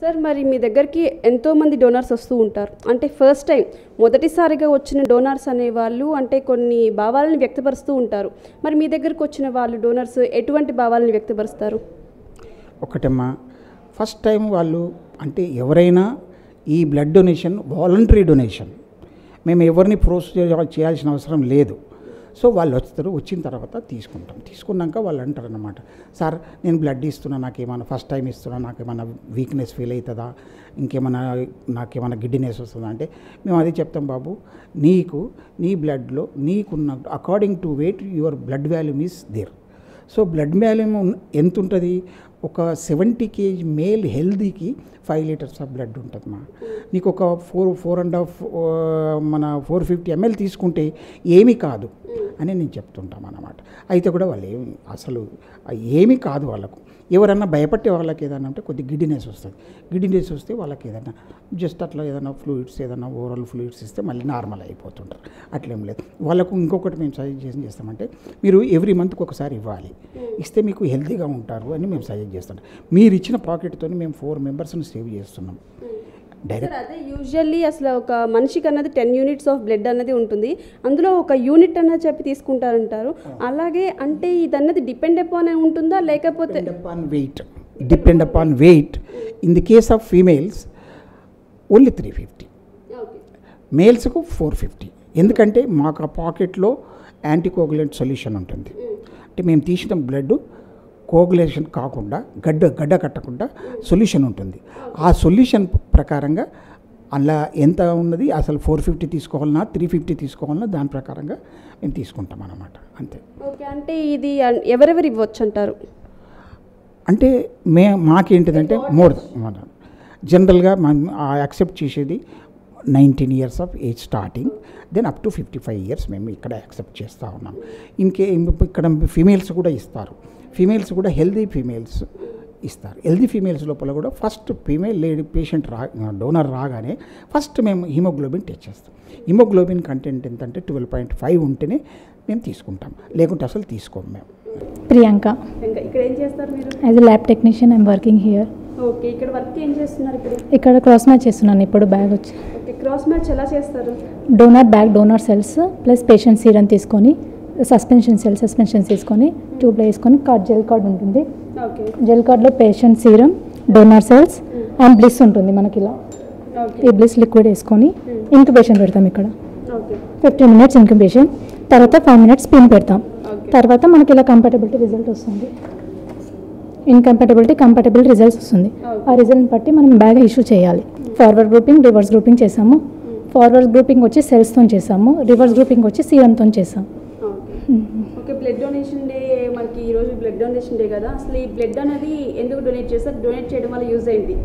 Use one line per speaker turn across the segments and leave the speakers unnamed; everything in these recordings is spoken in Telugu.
సార్ మరి మీ దగ్గరికి ఎంతోమంది డోనర్స్ వస్తూ ఉంటారు అంటే ఫస్ట్ టైం మొదటిసారిగా వచ్చిన డోనర్స్ అనేవాళ్ళు అంటే కొన్ని భావాలను వ్యక్తపరుస్తూ ఉంటారు మరి మీ దగ్గరకు వచ్చిన వాళ్ళు డోనర్స్ ఎటువంటి భావాలను వ్యక్తపరుస్తారు
ఒకటమ్మా ఫస్ట్ టైం వాళ్ళు అంటే ఎవరైనా ఈ బ్లడ్ డొనేషన్ వాలంటరీ డొనేషన్ మేము ఎవరిని ఫోర్స్ చేయాల్సిన అవసరం లేదు సో వాళ్ళు వస్తారు వచ్చిన తర్వాత తీసుకుంటాం తీసుకున్నాక వాళ్ళు అంటారు అనమాట సార్ నేను బ్లడ్ ఇస్తున్నా నాకేమైనా ఫస్ట్ టైం ఇస్తున్నా నాకేమైనా వీక్నెస్ ఫీల్ అవుతుందా ఇంకేమైనా నాకేమైనా గిడ్డినెస్ వస్తుందా అంటే మేము అదే చెప్తాం బాబు నీకు నీ బ్లడ్లో నీకున్న according to weight your blood volume is there so blood volume ఎంత ఉంటుంది ఒక సెవెంటీ కేజీ మేల్ హెల్దీకి ఫైవ్ లీటర్స్ ఆఫ్ బ్లడ్ ఉంటుంది మా నీకు ఒక ఫోర్ ఫోర్ అండ్ హాఫ్ మన ఫోర్ ఫిఫ్టీ ఎంఎల్ తీసుకుంటే ఏమీ కాదు అని నేను చెప్తుంటాం అన్నమాట అయితే కూడా వాళ్ళు ఏమి అసలు ఏమీ కాదు వాళ్ళకు ఎవరన్నా భయపట్టే వాళ్ళకి ఏదైనా ఉంటే కొద్ది గిడ్డినెస్ వస్తుంది గిడ్డినెస్ వస్తే వాళ్ళకి ఏదైనా జస్ట్ అట్లా ఏదైనా ఫ్లూయిడ్స్ ఏదైనా ఓవరాల్ ఫ్లూయిడ్స్ ఇస్తే మళ్ళీ నార్మల్ అయిపోతుంటారు అట్లేం లేదు వాళ్ళకు ఇంకొకటి మేము సజెస్ట్ చేస్తామంటే మీరు ఎవ్రీ మంత్కి ఒకసారి ఇవ్వాలి ఇస్తే మీకు హెల్తీగా ఉంటారు అని మేము సజెస్ట్ చేస్తుంటాం మీరు ఇచ్చిన పాకెట్తో మేము ఫోర్ మెంబర్స్ని సేవ్ చేస్తున్నాం డైరెక్ట్
సార్ అదే యూజువల్లీ అసలు ఒక మనిషికి అన్నది టెన్ యూనిట్స్ ఆఫ్ బ్లడ్ అన్నది ఉంటుంది అందులో ఒక యూనిట్ అన్నది చెప్పి తీసుకుంటారంటారు అలాగే అంటే ఇది అన్నది డిపెండ్ అపాన్ ఉంటుందా లేకపోతే
depend upon weight depend upon weight in the case of females only three fifty మేల్స్కు ఫోర్ ఫిఫ్టీ ఎందుకంటే మాకు ఆ పాకెట్లో యాంటీకోగులెంట్ సొల్యూషన్ ఉంటుంది అంటే మేము తీసిన బ్లడ్ కోగులేషన్ కాకుండా గడ్డ గడ్డ కట్టకుండా సొల్యూషన్ ఉంటుంది ఆ సొల్యూషన్ ప్రకారంగా అలా ఎంత ఉన్నది అసలు ఫోర్ ఫిఫ్టీ తీసుకోవాలన్నా త్రీ ఫిఫ్టీ తీసుకోవాలన్నా దాని ప్రకారంగా మేము తీసుకుంటాం అన్నమాట అంతే
ఓకే అంటే ఇది అన్- ఎవరెవరు ఇవ్వచ్చు అంటారు
అంటే మే మాకేంటిదంటే మోర్ జనరల్గా మనం యాక్సెప్ట్ చేసేది nineteen years of age starting then up to fifty five years మేము ఇక్కడ యాక్సెప్ట్ చేస్తూ ఉన్నాం ఇంకే ఇక్కడ ఫీమేల్స్ కూడా ఇస్తారు ఫీమేల్స్ కూడా హెల్దీ ఫీమేల్స్ ఇస్తారు హెల్దీ ఫీమేల్స్ లోపల కూడా ఫస్ట్ ఫీమేల్ లేడీ పేషెంట్ రా డోనర్ రాగానే ఫస్ట్ మేము హిమోగ్లోబిన్ టెస్ట్ చేస్తాం హిమోగ్లోబిన్ కంటెంట్ ఎంతంటే ట్వెల్వ్ పాయింట్ ఫైవ్ ఉంటేనే మేము తీసుకుంటాం లేకుంటే అసలు తీసుకోము మేము
ప్రియాంక
ఇంకా ఇక్కడ ఏం చేస్తారు మీరు
as a lab technician I'm working here
okay ఇక్కడ వర్క్ ఏం చేస్తున్నారు ఇప్పుడు
ఇక్కడ క్రాస్ మ్యాచ్ చేస్తున్నాను ఇప్పుడు బ్యాగ్ వచ్చి
ఓకే క్రాస్ మ్యాచ్ ఎలా చేస్తారు
donor bag donor cells plus patient serum తీసుకొని సస్పెన్షన్ సెల్ సస్పెన్షన్ తీసుకొని ట్యూబ్లో వేసుకొని కార్డ్ జెల్ కార్డ్ ఉంటుంది
ఓకే
జెల్ కార్డ్లో patient serum donor cells and బ్లిస్ ఉంటుంది మనకి ఇలా
ఓకే
ఈ బ్లిస్ లిక్విడ్ వేసుకొని ఇంక్యుబేషన్ పెడతాం ఇక్కడ
ఓకే
ఫిఫ్టీన్ మినిట్స్ ఇంక్యుబేషన్ తర్వాత ఫైవ్ మినిట్స్ పిన్ పెడతాం
ఓకే
తర్వాత మనకి ఇలా కంపాటబిలిటీ రిజల్ట్ వస్తుంది ఇన్కంపాటబిలిటీ కంపాటబుల్ రిజల్ట్స్ వస్తుంది ఆ రిజల్ట్ని బట్టి మనం బ్యాగ్ ఇష్యూ చేయాలి ఫార్వర్డ్ గ్రూపింగ్ రివర్స్ గ్రూపింగ్ చేసాము ఫార్వర్డ్ గ్రూపింగ్ వచ్చి సెల్స్తో చేసాము రివర్స్ గ్రూపింగ్ వచ్చి సీరంతో చేసాం
okay okay blood donation day మనకి ఈరోజు బ్లడ్ డొనేషన్ డే కదా అసలు ఈ బ్లడ్ అనేది ఎందుకు డొనేట్ చేస్తారు డొనేట్ చేయడం వల్ల యూజ్ ఏంటి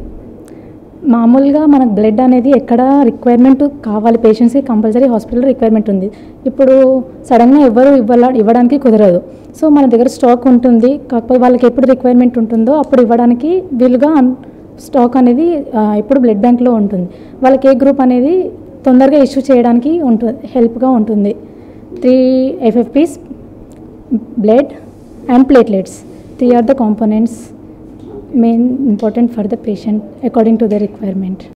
మామూలుగా మనకు బ్లడ్ అనేది ఎక్కడ రిక్వైర్మెంట్ కావాలి పేషెంట్స్కి కంపల్సరీ హాస్పిటల్ రిక్వైర్మెంట్ ఉంది ఇప్పుడు సడన్గా ఎవరు ఇవ్వాల ఇవ్వడానికి కుదరదు సో మన దగ్గర స్టాక్ ఉంటుంది కాకపోతే వాళ్ళకి ఎప్పుడు రిక్వైర్మెంట్ ఉంటుందో అప్పుడు ఇవ్వడానికి వీలుగా అన్- స్టాక్ అనేది ఆ, ఎప్పుడు బ్లడ్ బ్యాంక్లో ఉంటుంది వాళ్ళకి ఏ గ్రూప్ అనేది తొందరగా ఇష్యూ చేయడానికి ఉంటుంది హెల్ప్గా ఉంటుంది three FFPs blood and platelets three are the components main important for the patient according to the requirement